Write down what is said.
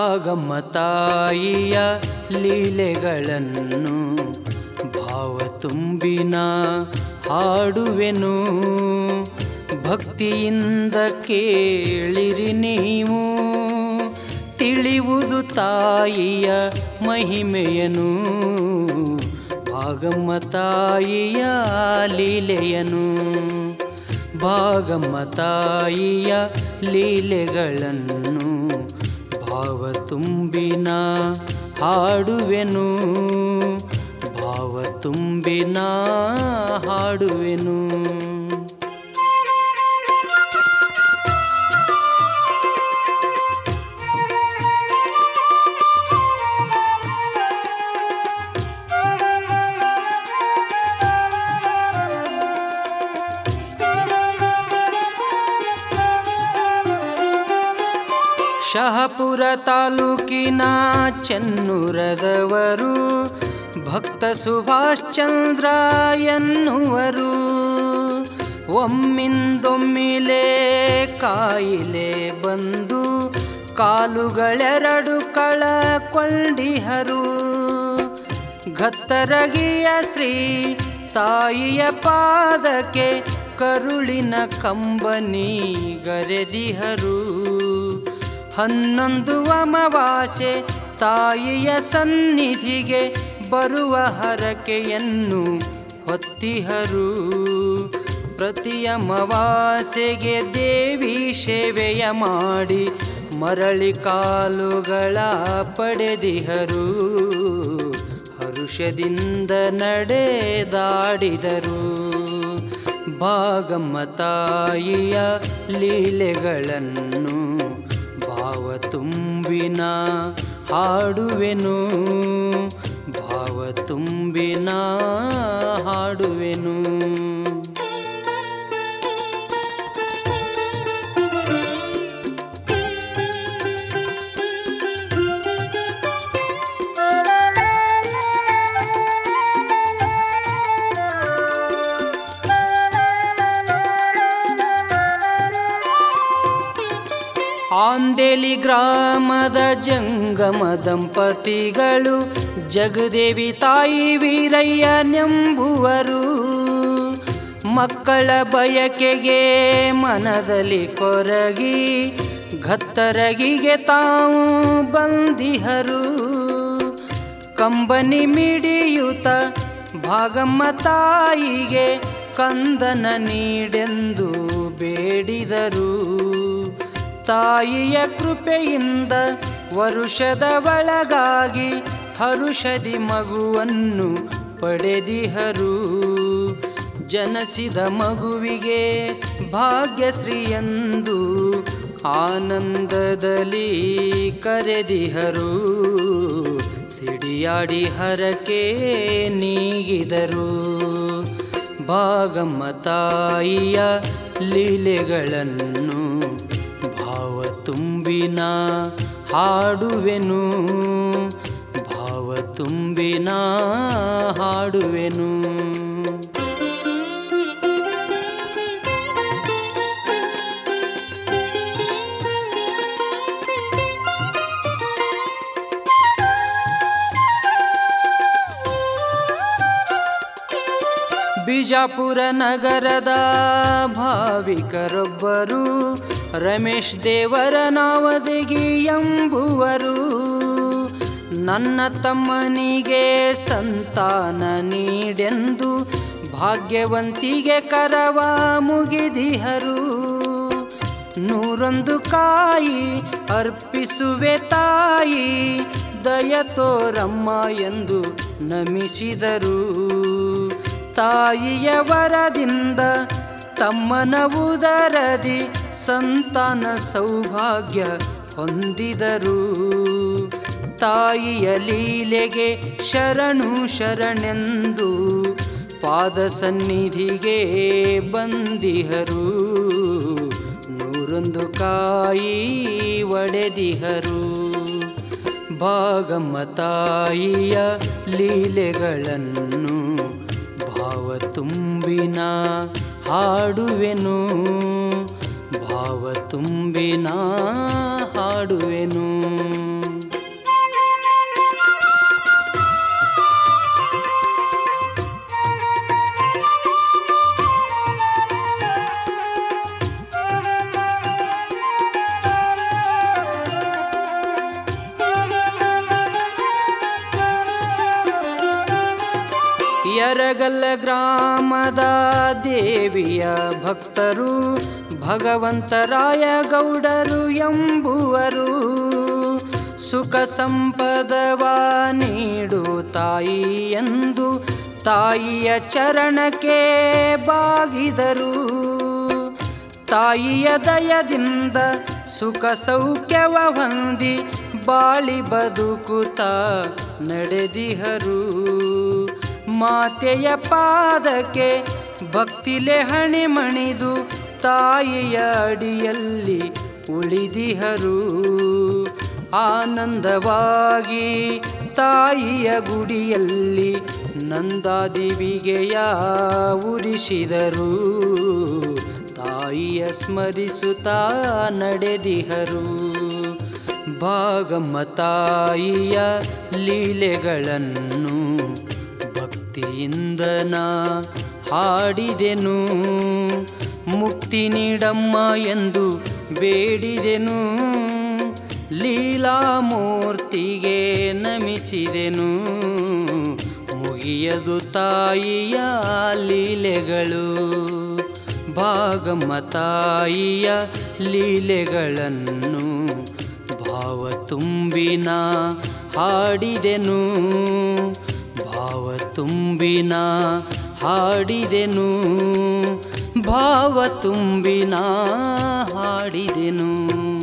ಭಾಗಮ್ಮ ತಾಯಿಯ ಲೀಲೆಗಳನ್ನು ಭಾವ ತುಂಬಿನ ಹಾಡುವೆನು ಭಕ್ತಿಯಿಂದ ಕೇಳಿರಿ ನೀವು ತಿಳಿಯುವುದು ತಾಯಿಯ ಮಹಿಮೆಯನು ಭಾಗಮ್ಮ ತಾಯಿಯ ಲೀಲೆಯನು ಭಾಗಮ್ಮ ತಾಯಿಯ ಲೀಲೆಗಳನ್ನು ಭಾವ ತುಂಬಿನ ಹಾಡುವೆನು ಭಾವ ತುಂಬಿನ ಹಾಡುವೆನು ಶಹಪುರ ತಾಲೂಕಿನ ಚೆನ್ನೂರದವರು ಭಕ್ತ ಸುಭಾಷ್ ಚಂದ್ರ ಎನ್ನುವರು ಒಮ್ಮಿಂದೊಮ್ಮಿಲೆ ಕಾಯಿಲೆ ಬಂದು ಕಾಲುಗಳೆರಡು ಕಳಕೊಂಡಿಹರು ಗತ್ತರಗಿಯ ಶ್ರೀ ತಾಯಿಯ ಪಾದಕ್ಕೆ ಕರುಳಿನ ಕಂಬನಿ ಗರೆದಿಹರು ಹನ್ನೊಂದು ಅಮಾವಾಸ್ಯೆ ತಾಯಿಯ ಸನ್ನಿಧಿಗೆ ಬರುವ ಹರಕೆಯನ್ನು ಹೊತ್ತಿಹರು ಪ್ರತಿ ಅಮಾವಾಸ್ಯೆಗೆ ದೇವಿ ಸೇವೆಯ ಮಾಡಿ ಮರಳಿ ಕಾಲುಗಳ ಪಡೆದಿಹರು ಹರುಷದಿಂದ ನಡೆದಾಡಿದರು ಭಾಗಮ್ಮ ತಾಯಿಯ ಲೀಲೆಗಳನ್ನು ಭಾವ ತುಂಬಿನ ಹಾಡುವೆನು ಭಾವ ತುಂಬಿನ ಹಾಡುವೆನು ಆಂದೇಲಿ ಗ್ರಾಮದ ಜಂಗಮ ದಂಪತಿಗಳು ಜಗದೇವಿ ತಾಯಿ ವೀರಯ್ಯನೆಂಬುವರು ಮಕ್ಕಳ ಬಯಕೆಗೆ ಮನದಲ್ಲಿ ಕೊರಗಿ ಗತ್ತರಗಿಗೆ ತಾವು ಬಂದಿಹರು ಕಂಬನಿ ಮಿಡಿಯುತ್ತ ಭಾಗಮ್ಮ ತಾಯಿಗೆ ಕಂದನ ನೀಡೆಂದು ಬೇಡಿದರು ತಾಯಿಯ ಕೃಪೆಯಿಂದ ವರುಷದ ಒಳಗಾಗಿ ಹರುಷದಿ ಮಗುವನ್ನು ಪಡೆದಿಹರು ಜನಸಿದ ಮಗುವಿಗೆ ಭಾಗ್ಯಶ್ರೀಯಂದು ಆನಂದದಲ್ಲಿ ಕರೆದಿಹರು ಸಿಡಿಯಾಡಿ ಹರಕೆ ನೀಗಿದರು ಭಾಗಮ್ಮ ತಾಯಿಯ ಲೀಲೆಗಳನ್ನು ಭಾವ ತುಂಬಿನ ಹಾಡುವೆನು ಭಾವ ತುಂಬಿನ ಹಾಡುವೆನು ಬಿಜಾಪುರ ನಗರದ ಭಾವಿಕರೊಬ್ಬರು ರಮೇಶ್ ದೇವರ ನಾವದಗಿ ಎಂಬುವರು ನನ್ನ ತಮ್ಮನಿಗೆ ಸಂತಾನ ನೀಡೆಂದು ಭಾಗ್ಯವಂತಿಗೆ ಕರವ ಮುಗಿದಿಹರು ನೂರೊಂದು ಕಾಯಿ ಅರ್ಪಿಸುವೆ ತಾಯಿ ದಯ ತೋರಮ್ಮ ಎಂದು ನಮಿಸಿದರು ತಾಯಿಯ ವರದಿಂದ ತಮ್ಮನ ಉದರದಿ ಸಂತಾನ ಸೌಭಾಗ್ಯ ಹೊಂದಿದರು ತಾಯಿಯ ಲೀಲೆಗೆ ಶರಣು ಶರಣೆಂದು ಪಾದ ಸನ್ನಿಧಿಗೆ ಬಂದಿಹರು ನೂರೊಂದು ಕಾಯಿ ಒಡೆದಿಹರು ಭಾಗಮ್ಮ ತಾಯಿಯ ಲೀಲೆಗಳನ್ನು ಭಾವ ತುಂಬಿನ ಹಾಡುವೆನು ಭಾವ ತುಂಬಿನ ಹಾಡುವೆನು ಯರಗಲ್ಲ ಗ್ರಾಮದ ದೇವಿಯ ಭಕ್ತರು ಭಗವಂತರಾಯ ಗೌಡರು ಎಂಬುವರು ಸುಖ ಸಂಪದವ ನೀಡು ತಾಯಿ ಎಂದು ತಾಯಿಯ ಚರಣಕ್ಕೆ ಬಾಗಿದರು ತಾಯಿಯ ದಯದಿಂದ ಸುಖ ಸೌಖ್ಯವ ಹೊಂದಿ ಬಾಳಿ ಬದುಕುತ್ತ ನಡೆದಿಹರು ಮಾತೆಯ ಪಾದಕ್ಕೆ ಭಕ್ತಿಲೆ ಹಣಿಮಣಿದು ತಾಯಿಯ ಅಡಿಯಲ್ಲಿ ಉಳಿದಿಹರು ಆನಂದವಾಗಿ ತಾಯಿಯ ಗುಡಿಯಲ್ಲಿ ನಂದಾದಿವಿಗೆಯ ಉರಿಸಿದರು ತಾಯಿಯ ಸ್ಮರಿಸುತ್ತಾ ನಡೆದಿಹರು ಭಾಗಮ್ಮ ತಾಯಿಯ ಲೀಲೆಗಳನ್ನು ಭಕ್ತಿಯಿಂದ ನಾ ಹಾಡಿದೆನು ಮುಕ್ತಿ ನೀಡಮ್ಮ ಎಂದು ಬೇಡಿದೆನು ಲೀಲಾಮೂರ್ತಿಗೆ ನಮಿಸಿದೆನು ಮುಗಿಯದು ತಾಯಿಯ ಲೀಲೆಗಳು ಭಾಗಮ್ಮ ತಾಯಿಯ ಲೀಲೆಗಳನ್ನು ಭಾವ ತುಂಬಿನ ಹಾಡಿದೆನು ಭಾವ ತುಂಬಿನ ಹಾಡಿದೆನು ಭಾವ ತುಂಬಿನ ಹಾಡಿದೆನು